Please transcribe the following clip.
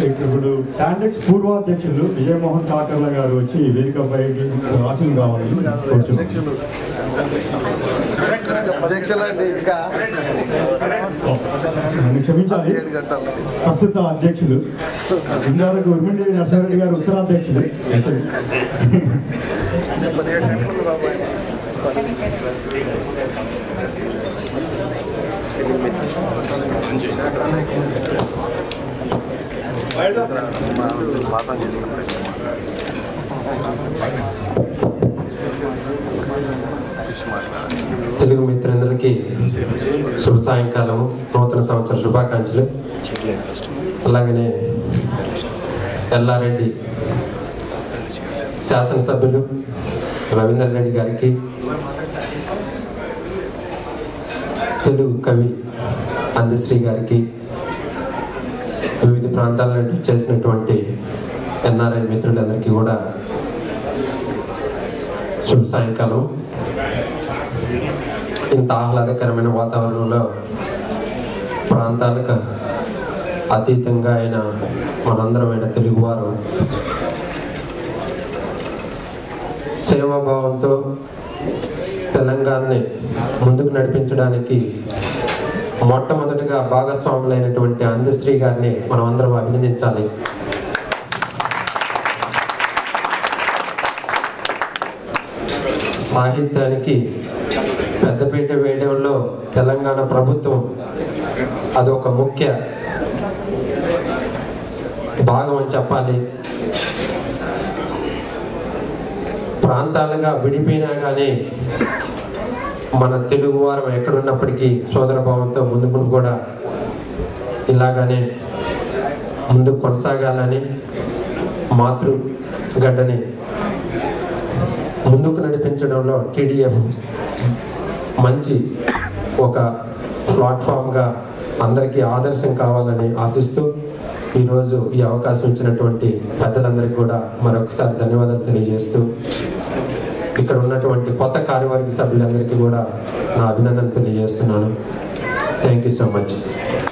ఇప్పుడు టాండెక్స్ పూర్వాధ్యక్షులు విజయమోహన్ కాకర్ల గారు వచ్చి వేదికపై ఆశలు కావాలి కూర్చోండి. అధ్యక్షులు అండి ఇంకా నన్ను క్షమించాలి ఏడు గంటలు ప్రస్తుత అధ్యక్షులు ఇందాక ఉర్మిండి నరసింహారెడ్డి గారు ఉత్తరాధ్యక్షులు పదిహేడు గంటలు బాబాయ్ పాఠం తెలుగు మిత్రులందరికీ శుభ సాయంకాలం నూతన సంవత్సర శుభాకాంక్షలు అలాగనే ఎల్లారెడ్డి శాసనసభ్యులు రవీందర్ రెడ్డి గారికి తెలుగు కవి అందశ్రీ గారికి వివిధ ప్రాంతాల నుండి చేసినటువంటి ఎన్ఆర్ఐ మిత్రులందరికీ కూడా శుభ సాయంకాలం ఇంత ఆహ్లాదకరమైన వాతావరణంలో ప్రాంతాలకు అతీతంగా అయిన మనందరమైన తెలుగువారు సేవాభావంతో తెలంగాణని ముందుకు నడిపించడానికి మొట్టమొదటిగా భాగస్వాములైనటువంటి అందశ్రీ గారిని మనం అందరం అభినందించాలి సాహిత్యానికి పెద్దపీట వేయడంలో తెలంగాణ ప్రభుత్వం అదొక ముఖ్య భాగం అని చెప్పాలి ప్రాంతాలుగా విడిపోయినా కానీ మన తెలుగు వారం ఎక్కడున్నప్పటికీ సోదర భావంతో ముందు ముందు కూడా ఇలాగానే ముందుకు కొనసాగాలని మాతృ గడ్డని ముందుకు నడిపించడంలో టీడీఎఫ్ మంచి ఒక ప్లాట్ఫామ్గా అందరికీ ఆదర్శం కావాలని ఆశిస్తూ ఈరోజు ఈ అవకాశం ఇచ్చినటువంటి పెద్దలందరికీ కూడా మరొకసారి ధన్యవాదాలు తెలియజేస్తూ ఇక్కడ ఉన్నటువంటి కొత్త కార్యవర్గ సభ్యులందరికీ కూడా నా అభినందన తెలియజేస్తున్నాను థ్యాంక్ యూ సో మచ్